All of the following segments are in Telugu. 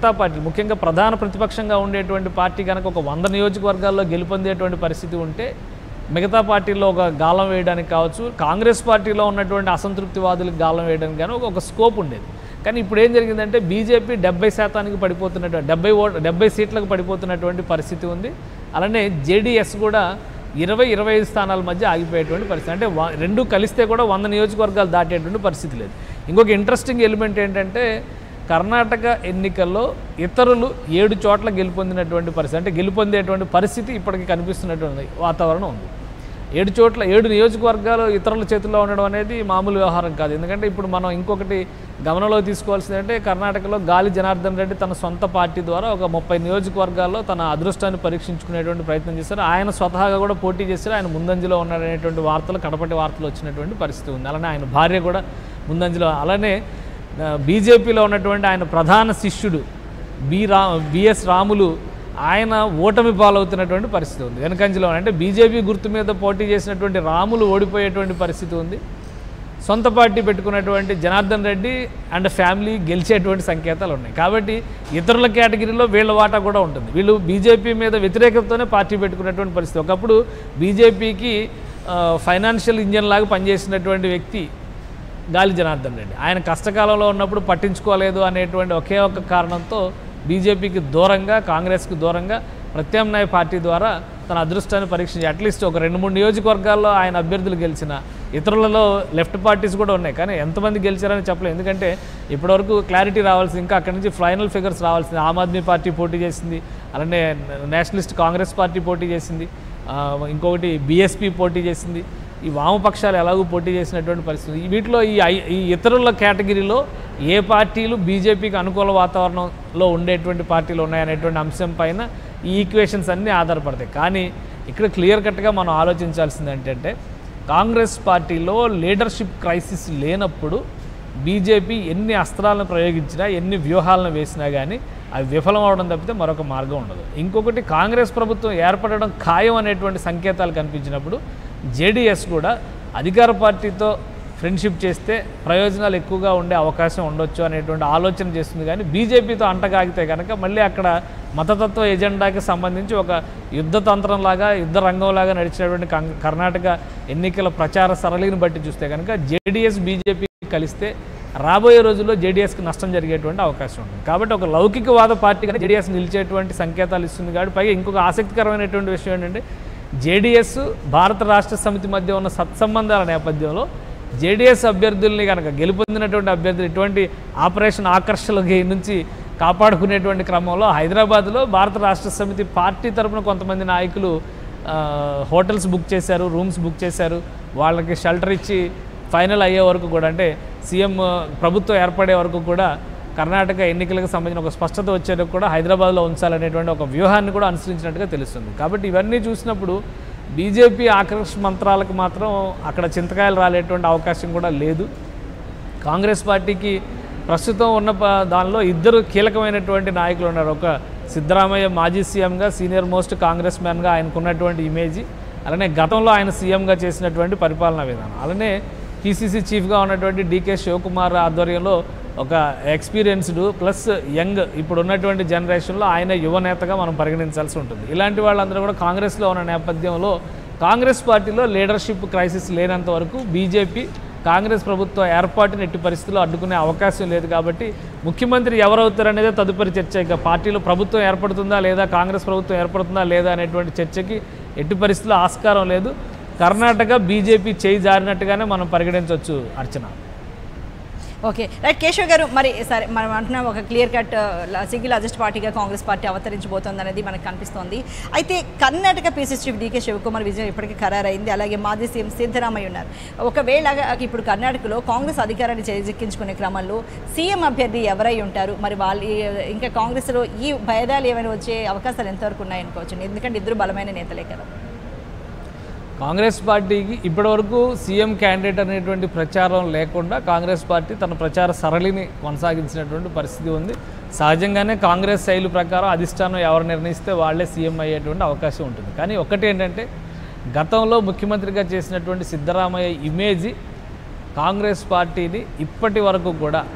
మిగతా పార్టీ ముఖ్యంగా ప్రధాన ప్రతిపక్షంగా ఉండేటువంటి పార్టీ కనుక ఒక వంద నియోజకవర్గాల్లో గెలుపొందేటువంటి పరిస్థితి ఉంటే మిగతా పార్టీల్లో ఒక గాలం వేయడానికి కావచ్చు కాంగ్రెస్ పార్టీలో ఉన్నటువంటి అసంతృప్తివాదులకు గాలం వేయడానికి కానీ ఒక- ఒక స్కోప్ ఉండేది కానీ ఇప్పుడు ఏం జరిగిందంటే బీజేపీ డెబ్బై శాతానికి పడిపోతున్నటువంటి డెబ్బై ఓట్ డెబ్బై సీట్లకు పడిపోతున్నటువంటి పరిస్థితి ఉంది అలానే జేడీఎస్ కూడా ఇరవై ఇరవై ఐదు స్థానాల మధ్య ఆగిపోయేటువంటి పరిస్థితి అంటే వ- రెండు కలిస్తే కూడా వంద నియోజకవర్గాలు దాటేటువంటి పరిస్థితి లేదు ఇంకొక ఇంట్రెస్టింగ్ ఎలిమెంట్ ఏంటంటే కర్ణాటక ఎన్నికల్లో ఇతరులు ఏడు చోట్ల గెలుపొందినటువంటి పరిస్థితి అంటే గెలుపొందేటువంటి పరిస్థితి ఇప్పటికి కనిపిస్తున్నటువంటి వాతావరణం ఉంది ఏడు చోట్ల ఏడు నియోజకవర్గాలు ఇతరుల చేతుల్లో ఉండడం అనేది మామూలు వ్యవహారం కాదు ఎందుకంటే ఇప్పుడు మనం ఇంకొకటి గమనంలో తీసుకోవాల్సింది అంటే కర్ణాటకలో గాలి జనార్దన్ రెడ్డి తన సొంత పార్టీ ద్వారా ఒక ముప్పై నియోజకవర్గాల్లో తన అదృష్టాన్ని పరీక్షించుకునేటువంటి ప్రయత్నం చేశారు ఆయన స్వతహాగా కూడా పోటీ చేశారు ఆయన ముందంజలో ఉన్నాడనేటువంటి వార్తలు కడపటి వార్తలు వచ్చినటువంటి పరిస్థితి ఉంది అలానే ఆయన భార్య కూడా ముందంజలో అలానే ఆ, బీజేపీలో ఉన్నటువంటి ఆయన ప్రధాన శిష్యుడు బి రా బిఎస్ రాములు ఆయన ఓటమి పాలవుతున్నటువంటి పరిస్థితి ఉంది వెనకంజలో అంటే బీజేపీ గుర్తు మీద పోటీ చేసినటువంటి రాములు ఓడిపోయేటువంటి పరిస్థితి ఉంది సొంత పార్టీ పెట్టుకున్నటువంటి జనార్దన్ రెడ్డి అండ్ ఫ్యామిలీ గెలిచేటువంటి సంకేతాలు ఉన్నాయి కాబట్టి ఇతరుల కేటగిరీలో వీళ్ళ వాటా కూడా ఉంటుంది వీళ్ళు బీజేపీ మీద వ్యతిరేకతతోనే పార్టీ పెట్టుకున్నటువంటి పరిస్థితి ఒకప్పుడు బీజేపీకి ఫైనాన్షియల్ ఇంజన్ లాగా పనిచేసినటువంటి వ్యక్తి గాలి జనార్దన్ రెడ్డి ఆయన కష్టకాలంలో ఉన్నప్పుడు పట్టించుకోలేదు అనేటువంటి ఒకే ఒక్క కారణంతో బీజేపీకి దూరంగా కాంగ్రెస్కి దూరంగా ప్రత్యామ్నాయ పార్టీ ద్వారా తన అదృష్టాన్ని పరీక్షించి అట్లీస్ట్ ఒక రెండు మూడు నియోజకవర్గాల్లో ఆయన అభ్యర్థులు గెలిచిన ఇతరులలో లెఫ్ట్ పార్టీస్ కూడా ఉన్నాయి కానీ ఎంతమంది గెలిచారని చెప్పలేదు ఎందుకంటే ఇప్పటివరకు క్లారిటీ రావాల్సింది ఇంకా అక్కడి నుంచి ఫైనల్ ఫిగర్స్ రావాల్సింది ఆమ్ ఆద్మీ పార్టీ పోటీ చేసింది అలానే నేషనలిస్ట్ కాంగ్రెస్ పార్టీ పోటీ చేసింది ఆ, ఇంకొకటి బీఎస్పీ పోటీ చేసింది ఈ వామపక్షాలు ఎలాగూ పోటీ చేసినటువంటి పరిస్థితి ఈ వీటిలో ఈ ఐ- ఈ ఇతరుల కేటగిరీలో ఏ పార్టీలు బీజేపీకి అనుకూల వాతావరణంలో ఉండేటువంటి పార్టీలు ఉన్నాయనేటువంటి అంశం పైన ఈ ఈక్వేషన్స్ అన్నీ ఆధారపడతాయి కానీ ఇక్కడ క్లియర్ కట్గా మనం ఆలోచించాల్సింది ఏంటంటే కాంగ్రెస్ పార్టీలో లీడర్షిప్ క్రైసిస్ లేనప్పుడు బీజేపీ ఎన్ని అస్త్రాలను ప్రయోగించినా ఎన్ని వ్యూహాలను వేసినా కానీ అవి విఫలం అవడం తప్పితే మరొక మార్గం ఉండదు ఇంకొకటి కాంగ్రెస్ ప్రభుత్వం ఏర్పడడం ఖాయం అనేటువంటి సంకేతాలు కనిపించినప్పుడు జేడీఎస్ కూడా అధికార పార్టీతో ఫ్రెండ్షిప్ చేస్తే ప్రయోజనాలు ఎక్కువగా ఉండే అవకాశం ఉండొచ్చు అనేటువంటి ఆలోచన చేస్తుంది కానీ బీజేపీతో అంటగాగితే కనుక మళ్ళీ అక్కడ మతతత్వ ఎజెండాకి సంబంధించి ఒక యుద్ధ తంత్రంలాగా యుద్ధ రంగంలాగా నడిచినటువంటి కం- కర్ణాటక ఎన్నికల ప్రచార సరళిని బట్టి చూస్తే కనుక జేడీఎస్ బీజేపీ కలిస్తే రాబోయే రోజుల్లో జేడీఎస్కి నష్టం జరిగేటువంటి అవకాశం ఉంటుంది కాబట్టి ఒక లౌకికవాద పార్టీగా జేడీఎస్ నిలిచేటువంటి సంకేతాలు ఇస్తుంది కాబట్టి పైగా ఇంకొక ఆసక్తికరమైనటువంటి విషయం ఏంటంటే జేడీఎస్ భారత రాష్ట్ర సమితి మధ్య ఉన్న సత్సంబంధాల నేపథ్యంలో జేడీఎస్ అభ్యర్థుల్ని కనుక గెలుపొందినటువంటి అభ్యర్థులు ఇటువంటి ఆపరేషన్ ఆకర్షణలకి నుంచి కాపాడుకునేటువంటి క్రమంలో హైదరాబాద్లో భారత రాష్ట్ర సమితి పార్టీ తరపున కొంతమంది నాయకులు ఆ, హోటల్స్ బుక్ చేశారు రూమ్స్ బుక్ చేశారు వాళ్ళకి షెల్టర్ ఇచ్చి ఫైనల్ అయ్యే వరకు కూడా అంటే సీఎం ప్రభుత్వం ఏర్పడే వరకు కూడా కర్ణాటక ఎన్నికలకు సంబంధించిన ఒక స్పష్టత వచ్చేందుకు కూడా హైదరాబాద్లో ఉంచాలనేటువంటి ఒక వ్యూహాన్ని కూడా అనుసరించినట్టుగా తెలుస్తుంది కాబట్టి ఇవన్నీ చూసినప్పుడు బీజేపీ ఆకర్ష్ మంత్రాలకు మాత్రం అక్కడ చింతకాయలు రాలేటువంటి అవకాశం కూడా లేదు కాంగ్రెస్ పార్టీకి ప్రస్తుతం ఉన్న ప- దానిలో ఇద్దరు కీలకమైనటువంటి నాయకులు ఉన్నారు ఒక సిద్ధరామయ్య మాజీ సీఎంగా సీనియర్ మోస్ట్ కాంగ్రెస్ మ్యాన్గా ఆయనకున్నటువంటి ఇమేజ్ అలానే గతంలో ఆయన సీఎంగా చేసినటువంటి పరిపాలనా విధానం అలానే పీసీసీ చీఫ్గా ఉన్నటువంటి డీకే శివకుమార్ ఆధ్వర్యంలో ఒక ఎక్స్పీరియన్స్డ్ ప్లస్ యంగ్ ఇప్పుడు ఉన్నటువంటి జనరేషన్లో ఆయన యువనేతగా మనం పరిగణించాల్సి ఉంటుంది ఇలాంటి వాళ్ళందరూ కూడా కాంగ్రెస్లో ఉన్న నేపథ్యంలో కాంగ్రెస్ పార్టీలో లీడర్షిప్ క్రైసిస్ లేనంత వరకు బీజేపీ కాంగ్రెస్ ప్రభుత్వ ఏర్పాటుని ఎట్టి పరిస్థితుల్లో అడ్డుకునే అవకాశం లేదు కాబట్టి ముఖ్యమంత్రి ఎవరవుతారనేదే తదుపరి చర్చ ఇక పార్టీలో ప్రభుత్వం ఏర్పడుతుందా లేదా కాంగ్రెస్ ప్రభుత్వం ఏర్పడుతుందా లేదా అనేటువంటి చర్చకి ఎట్టి పరిస్థితుల్లో ఆస్కారం లేదు కర్ణాటక బీజేపీ చేయి జారినట్టుగానే మనం పరిగణించవచ్చు అర్చన ఓకే రైట్ కేశవ్ గారు మరి సరే మనం అంటున్నాం ఒక క్లియర్ కట్ సింగిల్ అజెస్ట్ పార్టీగా కాంగ్రెస్ పార్టీ అవతరించబోతోంది అనేది మనకు కనిపిస్తోంది అయితే Karnataka PC chief DK Shivakumar విజయం ఇప్పటికీ ఖరారైంది అలాగే మాజీ సీఎం సిద్ధరామయ్య ఉన్నారు ఒకవేళ ఇప్పుడు కర్ణాటకలో కాంగ్రెస్ అధికారాన్ని చేజిక్కించుకునే క్రమంలో సీఎం అభ్యర్థి ఎవరై ఉంటారు మరి వాళ్ళు ఇంకా కాంగ్రెస్లో ఈ భేదాలు ఏమైనా వచ్చే అవకాశాలు ఎంతవరకు ఉన్నాయనుకోవచ్చు ఎందుకంటే ఇద్దరు బలమైన నేతలే కదా కాంగ్రెస్ పార్టీకి ఇప్పటివరకు సీఎం క్యాండిడేట్ అనేటువంటి ప్రచారం లేకుండా కాంగ్రెస్ పార్టీ తన ప్రచార సరళిని కొనసాగించినటువంటి పరిస్థితి ఉంది సహజంగానే కాంగ్రెస్ శైలి ప్రకారం అధిష్టానం ఎవరు నిర్ణయిస్తే వాళ్ళే సీఎం అయ్యేటువంటి అవకాశం ఉంటుంది కానీ ఒకటి ఏంటంటే గతంలో ముఖ్యమంత్రిగా చేసినటువంటి సిద్ధరామయ్య ఇమేజ్ కాంగ్రెస్ పార్టీని ఇప్పటి వరకు కూడా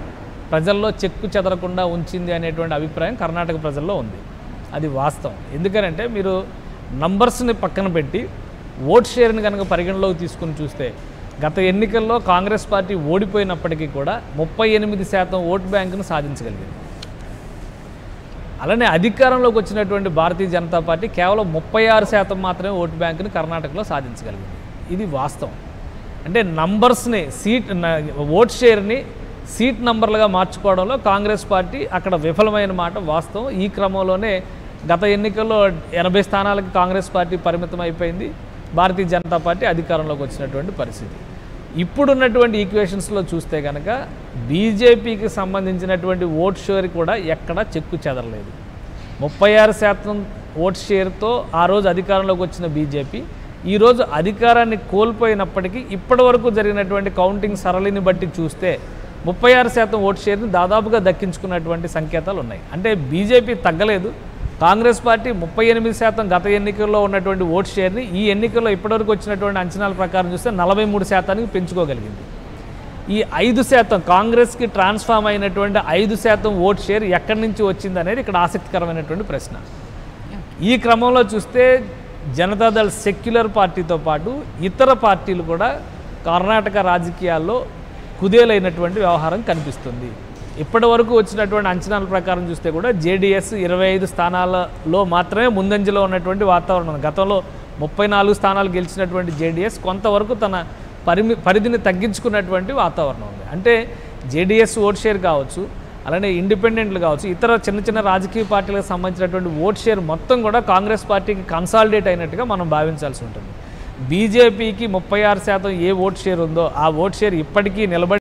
ప్రజల్లో చెక్కు చెదరకుండా ఉంచింది అనేటువంటి అభిప్రాయం కర్ణాటక ప్రజల్లో ఉంది అది వాస్తవం ఎందుకనంటే మీరు నంబర్స్ని పక్కన పెట్టి ఓట్ షేర్ని కనుక పరిగణలోకి తీసుకుని చూస్తే గత ఎన్నికల్లో కాంగ్రెస్ పార్టీ ఓడిపోయినప్పటికీ కూడా ముప్పై ఎనిమిది శాతం ఓటు బ్యాంకును సాధించగలిగింది అలానే అధికారంలోకి వచ్చినటువంటి భారతీయ జనతా పార్టీ కేవలం ముప్పై ఆరు శాతం మాత్రమే ఓటు బ్యాంకుని కర్ణాటకలో సాధించగలిగింది ఇది వాస్తవం అంటే నంబర్స్ని సీట్ న- ఓట్ షేర్ని సీట్ నంబర్లుగా మార్చుకోవడంలో కాంగ్రెస్ పార్టీ అక్కడ విఫలమైన మాట వాస్తవం ఈ క్రమంలోనే గత ఎన్నికల్లో ఎనభై స్థానాలకి కాంగ్రెస్ పార్టీ పరిమితం అయిపోయింది భారతీయ జనతా పార్టీ అధికారంలోకి వచ్చినటువంటి పరిస్థితి ఇప్పుడున్నటువంటి ఈక్వేషన్స్లో చూస్తే కనుక బీజేపీకి సంబంధించినటువంటి ఓట్ షేర్ కూడా ఎక్కడా చెక్కు చెదరలేదు ముప్పై ఆరు శాతం ఓట్ షేర్తో ఆ రోజు అధికారంలోకి వచ్చిన బీజేపీ ఈరోజు అధికారాన్ని కోల్పోయినప్పటికీ ఇప్పటి వరకు జరిగినటువంటి కౌంటింగ్ సరళిని బట్టి చూస్తే ముప్పై ఆరు శాతం ఓట్ షేర్ని దాదాపుగా దక్కించుకున్నటువంటి సంకేతాలు ఉన్నాయి అంటే బీజేపీ తగ్గలేదు కాంగ్రెస్ పార్టీ ముప్పై ఎనిమిది శాతం గత ఎన్నికల్లో ఉన్నటువంటి ఓట్ షేర్ని ఈ ఎన్నికల్లో ఇప్పటివరకు వచ్చినటువంటి అంచనాల ప్రకారం చూస్తే నలభై మూడు శాతానికి పెంచుకోగలిగింది ఈ ఐదు శాతం కాంగ్రెస్కి ట్రాన్స్ఫామ్ అయినటువంటి ఐదు శాతం ఓట్ షేర్ ఎక్కడి నుంచి వచ్చింది అనేది ఇక్కడ ఆసక్తికరమైనటువంటి ప్రశ్న ఈ క్రమంలో చూస్తే జనతాదళ్ సెక్యులర్ పార్టీతో పాటు ఇతర పార్టీలు కూడా కర్ణాటక రాజకీయాల్లో కుదేలైనటువంటి వ్యవహారం కనిపిస్తుంది ఇప్పటి వరకు వచ్చినటువంటి అంచనాల ప్రకారం చూస్తే కూడా జేడీఎస్ ఇరవై ఐదు స్థానాలలో మాత్రమే ముందంజలో ఉన్నటువంటి వాతావరణం ఉంది. గతంలో ముప్పై నాలుగు స్థానాలు గెలిచినటువంటి జేడీఎస్ కొంతవరకు తన పరిమి పరిధిని తగ్గించుకున్నటువంటి వాతావరణం ఉంది అంటే జేడీఎస్ ఓట్ షేర్ కావచ్చు అలానే ఇండిపెండెంట్లు కావచ్చు ఇతర చిన్న చిన్న రాజకీయ పార్టీలకు సంబంధించినటువంటి ఓట్ షేర్ మొత్తం కూడా కాంగ్రెస్ పార్టీకి కన్సాలిడేట్ అయినట్టుగా మనం భావించాల్సి ఉంటుంది బీజేపీకి ముప్పై ఆరు శాతం ఏ ఓట్ షేర్ ఉందో ఆ ఓట్ షేర్ ఇప్పటికీ నిలబడి